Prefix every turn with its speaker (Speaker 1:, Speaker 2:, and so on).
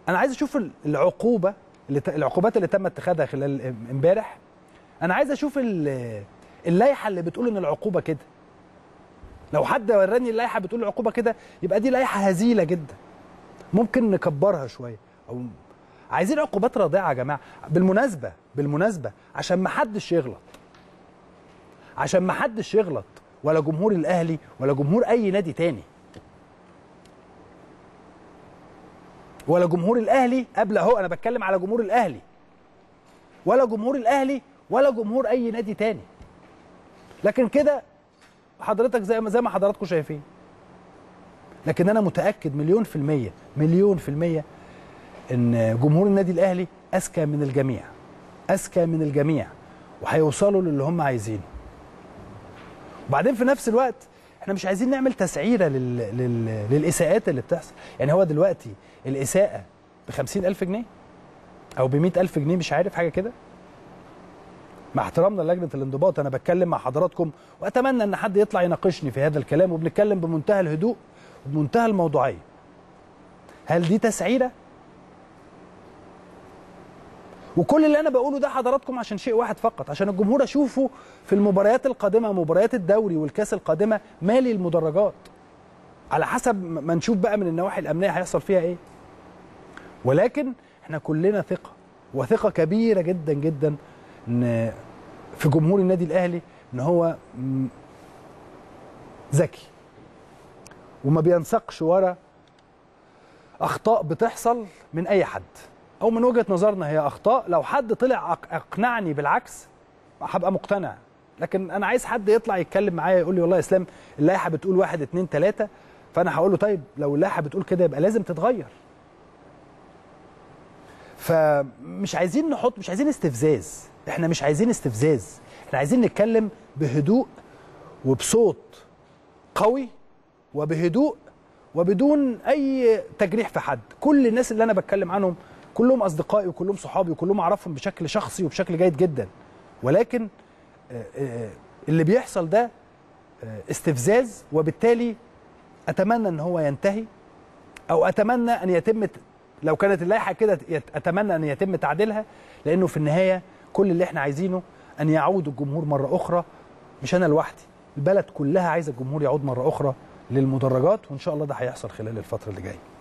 Speaker 1: انا عايز اشوف ال- العقوبه اللي ت- العقوبات اللي تم اتخاذها خلال ام- امبارح انا عايز اشوف ال- اللائحه اللي بتقول ان العقوبه كده لو حد وراني اللائحه بتقول العقوبه كده يبقى دي لائحه هزيله جدا ممكن نكبرها شويه او عايزين عقوبات رادعه يا جماعه بالمناسبه بالمناسبه عشان ما حدش يغلط عشان ما حدش يغلط ولا جمهور الاهلي ولا جمهور اي نادي تاني ولا جمهور الاهلي قبل اهو انا بتكلم على جمهور الاهلي ولا جمهور الاهلي ولا جمهور اي نادي تاني لكن كده حضرتك زي ما زي ما حضراتكم شايفين لكن انا متاكد مليون في الميه مليون في الميه ان جمهور النادي الاهلي اذكى من الجميع اذكى من الجميع وهيوصلوا للي هم عايزينه وبعدين في نفس الوقت احنا مش عايزين نعمل تسعيره لل... لل... للاساءات اللي بتحصل يعني هو دلوقتي الاساءه ب ألف جنيه او ب ألف جنيه مش عارف حاجه كده مع احترامنا للجنه الانضباط انا بتكلم مع حضراتكم واتمنى ان حد يطلع يناقشني في هذا الكلام وبنتكلم بمنتهى الهدوء وبمنتهى الموضوعيه هل دي تسعيره وكل اللي انا بقوله ده حضراتكم عشان شيء واحد فقط عشان الجمهور اشوفه في المباريات القادمه مباريات الدوري والكاس القادمه مالي المدرجات على حسب ما نشوف بقى من النواحي الامنيه هيحصل فيها ايه ولكن احنا كلنا ثقه وثقه كبيره جدا جدا ان في جمهور النادي الاهلي ان هو م- ذكي وما بينسقش ورا اخطاء بتحصل من اي حد او من وجهه نظرنا هي اخطاء لو حد طلع أق- اقنعني بالعكس هبقى مقتنع لكن انا عايز حد يطلع يتكلم معايا يقول لي والله يا اسلام اللائحه بتقول واحد اتنين تلاته فانا هقول له طيب لو اللائحه بتقول كده يبقى لازم تتغير فمش عايزين نحط مش عايزين استفزاز احنا مش عايزين استفزاز احنا عايزين نتكلم بهدوء وبصوت قوي وبهدوء وبدون اي تجريح في حد كل الناس اللي انا بتكلم عنهم كلهم اصدقائي وكلهم صحابي وكلهم اعرفهم بشكل شخصي وبشكل جيد جدا ولكن آه، آه، اللي بيحصل ده آه، استفزاز وبالتالي اتمنى ان هو ينتهي او اتمنى ان يتم ت- لو كانت اللائحه كده يت- اتمنى ان يتم تعديلها لانه في النهايه كل اللي احنا عايزينه ان يعود الجمهور مره اخرى مش انا لوحدي البلد كلها عايزه الجمهور يعود مره اخرى للمدرجات وان شاء الله ده هيحصل خلال الفتره اللي جايه